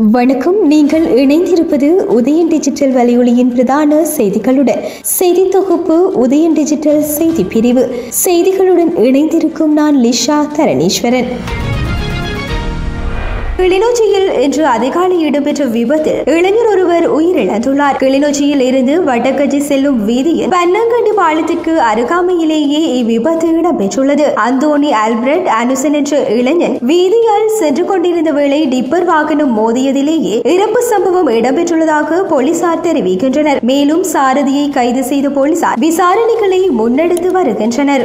வணக்கம் நீங்கள் இணைந்திருப்பது உதயன் டிஜிட்டல் வலையொலியின் பிரதான செய்திகளுடன் செய்தி தொகுப்பு உதயன் டிஜிட்டல் செய்தி பிரிவு செய்திகளுடன் இணைந்திருக்கும் நான் லிஷா தரணீஸ்வரன் கிளிநொச்சியில் இன்று அதிகாலை இடம்பெற்ற விபத்தில் இளைஞர் ஒருவர் உயிரிழந்துள்ளார் கிளிநொச்சியில் இருந்து வட்டக்கஜி செல்லும் வீதியில் பன்னங்கண்டி பாலத்திற்கு அருகாமையிலேயே இவ்விபத்து இடம்பெற்றுள்ளது அந்தோனி ஆல்பிரட் அனுசன் என்ற இளைஞன் வீதியால் சென்று கொண்டிருந்த வேளை டிப்பர் வாகனம் மோதியதிலேயே இறப்பு சம்பவம் இடம்பெற்றுள்ளதாக போலீசார் தெரிவிக்கின்றனர் மேலும் சாரதியை கைது செய்த போலீசார் விசாரணைகளை முன்னெடுத்து வருகின்றனர்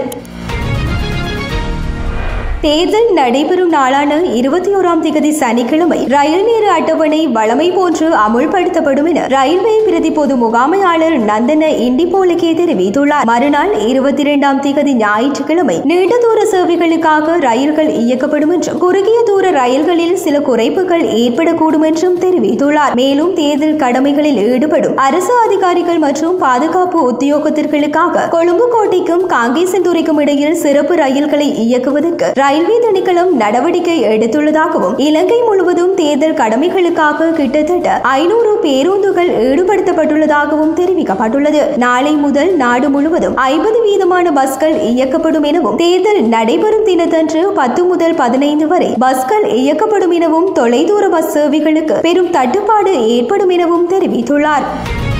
தேர்தல் நடைபெறும் நாளான இருபத்தி ஓராம் தேதி சனிக்கிழமை ரயில் நேர அட்டவணை வழமை போன்று அமுல்படுத்தப்படும் என ரயில்வே பிரதி பொது முகாமையாளர் நந்தன இண்டிபோலுக்கே தெரிவித்துள்ளார் மறுநாள் இருபத்தி இரண்டாம் தேதி ஞாயிற்றுக்கிழமை நீண்ட தூர சேவைகளுக்காக ரயில்கள் இயக்கப்படும் என்றும் குறுகிய தூர ரயில்களில் சில குறைப்புகள் ஏற்படக்கூடும் என்றும் தெரிவித்துள்ளார் மேலும் தேர்தல் கடமைகளில் ஈடுபடும் அரசு அதிகாரிகள் மற்றும் பாதுகாப்பு உத்தியோகத்தர்களுக்காக கொழும்பு கோட்டைக்கும் காங்கேசன்துறைக்கும் இடையில் சிறப்பு ரயில்களை இயக்குவதற்கு ரயில்வே திணைக்களம் நடவடிக்கை எடுத்துள்ளதாகவும் இலங்கை முழுவதும் தேர்தல் கடமைகளுக்காக கிட்டத்தட்ட ஐநூறு பேருந்துகள் ஈடுபடுத்தப்பட்டுள்ளதாகவும் தெரிவிக்கப்பட்டுள்ளது நாளை முதல் நாடு முழுவதும் ஐம்பது வீதமான பஸ்கள் இயக்கப்படும் எனவும் தேர்தல் நடைபெறும் தினத்தன்று பத்து முதல் பதினைந்து வரை பஸ்கள் இயக்கப்படும் எனவும் தொலைதூர பஸ் சேவைகளுக்கு பெரும் தட்டுப்பாடு ஏற்படும் எனவும் தெரிவித்துள்ளார்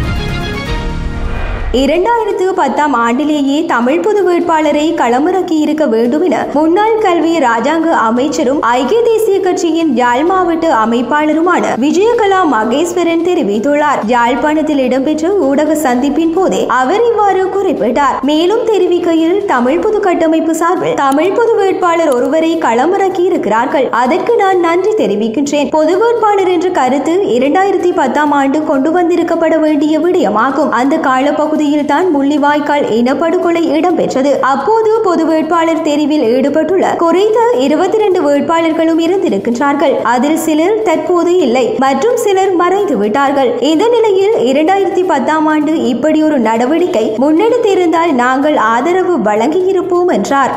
இரண்டாயிரத்து பத்தாம் ஆண்டிலேயே தமிழ் பொது வேட்பாளரை களமிறக்கி இருக்க வேண்டும் என முன்னாள் கல்வி ராஜாங்க அமைச்சரும் ஐக்கிய தேசிய கட்சியின் யாழ் மாவட்ட அமைப்பாளருமான விஜயகலா மகேஸ்வரன் தெரிவித்துள்ளார் யாழ்ப்பாணத்தில் இடம்பெற்ற ஊடக சந்திப்பின் போதே அவர் இவ்வாறு குறிப்பிட்டார் மேலும் தெரிவிக்கையில் தமிழ் பொது கட்டமைப்பு சார்பில் தமிழ் பொது வேட்பாளர் ஒருவரை களமிறக்கி இருக்கிறார்கள் அதற்கு நான் நன்றி தெரிவிக்கின்றேன் பொது வேட்பாளர் என்ற கருத்து இரண்டாயிரத்தி பத்தாம் ஆண்டு கொண்டு வந்திருக்கப்பட வேண்டிய விடயமாகும் அந்த காலப்பகுதி பகுதியில் தான் முள்ளிவாய்க்கால் இனப்படுகொலை இடம்பெற்றது அப்போது பொது வேட்பாளர் தெரிவில் ஈடுபட்டுள்ள குறைந்த இருபத்தி இரண்டு வேட்பாளர்களும் இருந்திருக்கின்றார்கள் அதில் சிலர் தற்போது இல்லை மற்றும் சிலர் மறைந்து விட்டார்கள் இந்த நிலையில் இரண்டாயிரத்தி பத்தாம் ஆண்டு இப்படி ஒரு நடவடிக்கை முன்னெடுத்திருந்தால் நாங்கள் ஆதரவு வழங்கியிருப்போம் என்றார்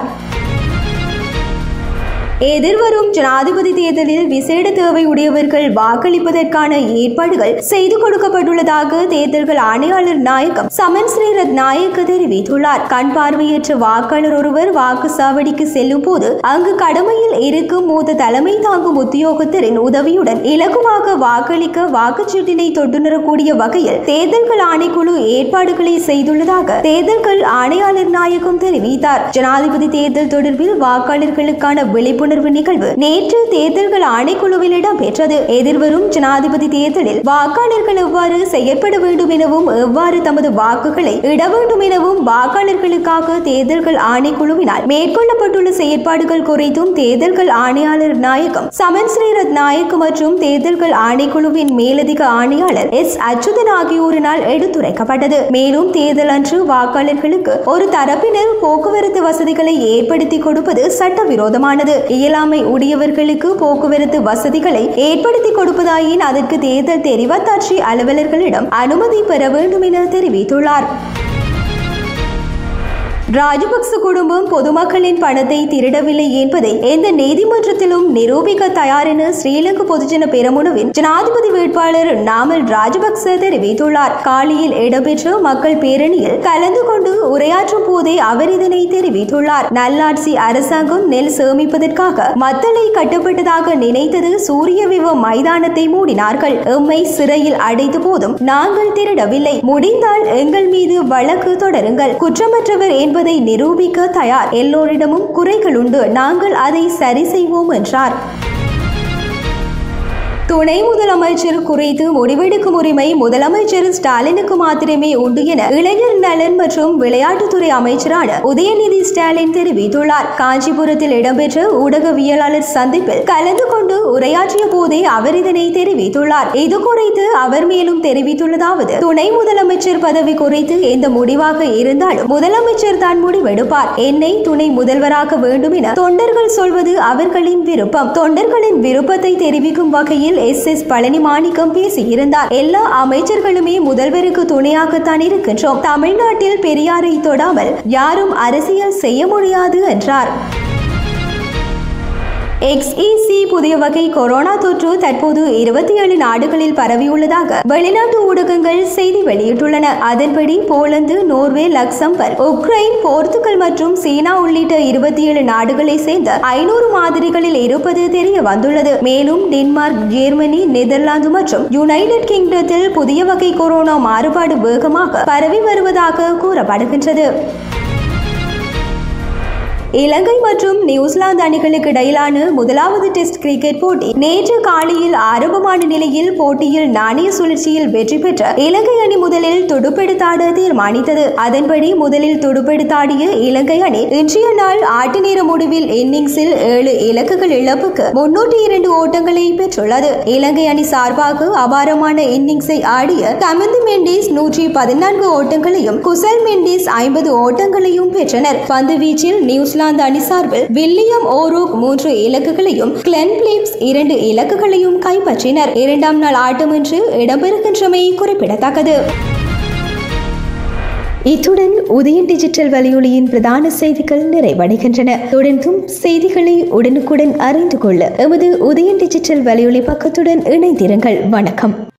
எதிர்வரும் ஜனாதிபதி தேர்தலில் விசேட தேவை உடையவர்கள் வாக்களிப்பதற்கான ஏற்பாடுகள் செய்து கொடுக்கப்பட்டுள்ளதாக தேர்தல்கள் ஆணையாளர் நாயகம் சமன் ஸ்ரீரத் நாயக்க தெரிவித்துள்ளார் கண் பார்வையற்ற வாக்காளர் ஒருவர் வாக்குச்சாவடிக்கு செல்லும் போது அங்கு கடமையில் இருக்கும் மூத்த தலைமை தாங்கும் உத்தியோகத்தரின் உதவியுடன் இலகுவாக வாக்களிக்க வாக்குச்சீட்டினை தொட்டுணரக்கூடிய வகையில் தேர்தல்கள் ஆணைக்குழு ஏற்பாடுகளை செய்துள்ளதாக தேர்தல்கள் ஆணையாளர் நாயகம் தெரிவித்தார் ஜனாதிபதி தேர்தல் தொடர்பில் வாக்காளர்களுக்கான விழிப்புணர்வு விழிப்புணர்வு நிகழ்வு நேற்று தேர்தல்கள் ஆணைக்குழுவில் இடம்பெற்றது எதிர்வரும் ஜனாதிபதி தேர்தலில் வாக்காளர்கள் எவ்வாறு செயற்பட வேண்டும் எனவும் எவ்வாறு தமது வாக்குகளை இட வேண்டும் எனவும் வாக்காளர்களுக்காக தேர்தல்கள் ஆணைக்குழுவினால் மேற்கொள்ளப்பட்டுள்ள செயற்பாடுகள் குறித்தும் தேர்தல்கள் ஆணையாளர் நாயகம் சமன் ஸ்ரீரத் நாயக் மற்றும் தேர்தல்கள் ஆணைக்குழுவின் மேலதிக ஆணையாளர் எஸ் அச்சுதன் ஆகியோரினால் எடுத்துரைக்கப்பட்டது மேலும் தேர்தல் அன்று வாக்காளர்களுக்கு ஒரு தரப்பினர் போக்குவரத்து வசதிகளை ஏற்படுத்தி கொடுப்பது சட்டவிரோதமானது இயலாமை உடையவர்களுக்கு போக்குவரத்து வசதிகளை ஏற்படுத்தி கொடுப்பதாயின் அதற்கு தேர்தல் தெரிவத்தாட்சி அலுவலர்களிடம் அனுமதி பெற வேண்டும் என தெரிவித்துள்ளார் ராஜபக்ச குடும்பம் பொதுமக்களின் பணத்தை திருடவில்லை என்பதை எந்த நீதிமன்றத்திலும் நிரூபிக்க தயார் என ஸ்ரீலங்கா பொதுஜன பெரமுனவின் ஜனாதிபதி வேட்பாளர் நாமல் ராஜபக்ச தெரிவித்துள்ளார் காலியில் இடம்பெற்ற மக்கள் பேரணியில் கலந்து கொண்டு உரையாற்றும் போதே அவர் இதனை தெரிவித்துள்ளார் நல்லாட்சி அரசாங்கம் நெல் சேமிப்பதற்காக மத்தளை கட்டப்பட்டதாக நினைத்தது சூரிய விவ மைதானத்தை மூடினார்கள் எம்மை சிறையில் அடைத்த போதும் நாங்கள் திருடவில்லை முடிந்தால் எங்கள் மீது வழக்கு தொடருங்கள் குற்றமற்றவர் என்பது என்பதை நிரூபிக்க தயார் எல்லோரிடமும் குறைகள் உண்டு நாங்கள் அதை சரி செய்வோம் என்றார் துணை முதலமைச்சர் குறித்து முடிவெடுக்கும் உரிமை முதலமைச்சர் ஸ்டாலினுக்கு மாத்திரமே உண்டு என இளைஞர் நலன் மற்றும் விளையாட்டுத்துறை அமைச்சரான உதயநிதி ஸ்டாலின் தெரிவித்துள்ளார் காஞ்சிபுரத்தில் இடம்பெற்ற ஊடகவியலாளர் சந்திப்பில் கலந்து கொண்டு உரையாற்றிய போதே அவர் இதனை தெரிவித்துள்ளார் இது குறித்து அவர் மேலும் தெரிவித்துள்ளதாவது துணை முதலமைச்சர் பதவி குறித்து எந்த முடிவாக இருந்தாலும் முதலமைச்சர் தான் முடிவெடுப்பார் என்னை துணை முதல்வராக வேண்டும் என தொண்டர்கள் சொல்வது அவர்களின் விருப்பம் தொண்டர்களின் விருப்பத்தை தெரிவிக்கும் வகையில் எஸ் எஸ் பழனி மாணிக்கம் பேசியிருந்தார் எல்லா அமைச்சர்களுமே முதல்வருக்கு துணையாகத்தான் இருக்கின்றோம் தமிழ்நாட்டில் பெரியாரை தொடாமல் யாரும் அரசியல் செய்ய முடியாது என்றார் எக்ஸ்இசி புதிய வகை கொரோனா தொற்று தற்போது இருபத்தி ஏழு நாடுகளில் பரவியுள்ளதாக வெளிநாட்டு ஊடகங்கள் செய்தி வெளியிட்டுள்ளன அதன்படி போலந்து நோர்வே லக்சம்பர்க் உக்ரைன் போர்த்துகல் மற்றும் சீனா உள்ளிட்ட இருபத்தி ஏழு நாடுகளை சேர்ந்த ஐநூறு மாதிரிகளில் இருப்பது தெரிய வந்துள்ளது மேலும் டென்மார்க் ஜெர்மனி நெதர்லாந்து மற்றும் யுனைடெட் கிங்டத்தில் புதிய வகை கொரோனா மாறுபாடு வேகமாக பரவி வருவதாக கூறப்படுகின்றது இலங்கை மற்றும் நியூசிலாந்து அணிகளுக்கு இடையிலான முதலாவது டெஸ்ட் கிரிக்கெட் போட்டி நேற்று காலையில் ஆரம்பமான நிலையில் போட்டியில் நாணய சுழற்சியில் வெற்றி பெற்ற இலங்கை அணி முதலில் துடுப்பெடுத்தாட தீர்மானித்தது அதன்படி முதலில் துடுப்பெடுத்தாடிய இலங்கை அணி இன்றைய நாள் ஆட்ட நேர முடிவில் இன்னிங்ஸில் ஏழு இலக்குகள் இழப்புக்கு முன்னூற்றி இரண்டு ஓட்டங்களை பெற்றுள்ளது இலங்கை அணி சார்பாக அபாரமான இன்னிங்ஸை ஆடிய கமிந்து மெண்டிஸ் நூற்றி பதினான்கு ஓட்டங்களையும் குசல் மெண்டிஸ் ஐம்பது ஓட்டங்களையும் பெற்றனர் பந்து வீச்சில் நியூசிலாந்து நியூசிலாந்து அணி சார்பில் வில்லியம் ஓரோக் மூன்று இலக்குகளையும் கிளென் பிலிப்ஸ் இரண்டு இலக்குகளையும் கைப்பற்றினர் இரண்டாம் நாள் ஆட்டம் இன்று இடம்பெறுகின்றமை குறிப்பிடத்தக்கது இத்துடன் உதயன் டிஜிட்டல் வலையொலியின் பிரதான செய்திகள் நிறைவடைகின்றன தொடர்ந்தும் செய்திகளை உடனுக்குடன் அறிந்து கொள்ள எமது உதயன் டிஜிட்டல் வலையொலி பக்கத்துடன் இணைந்திருங்கள் வணக்கம்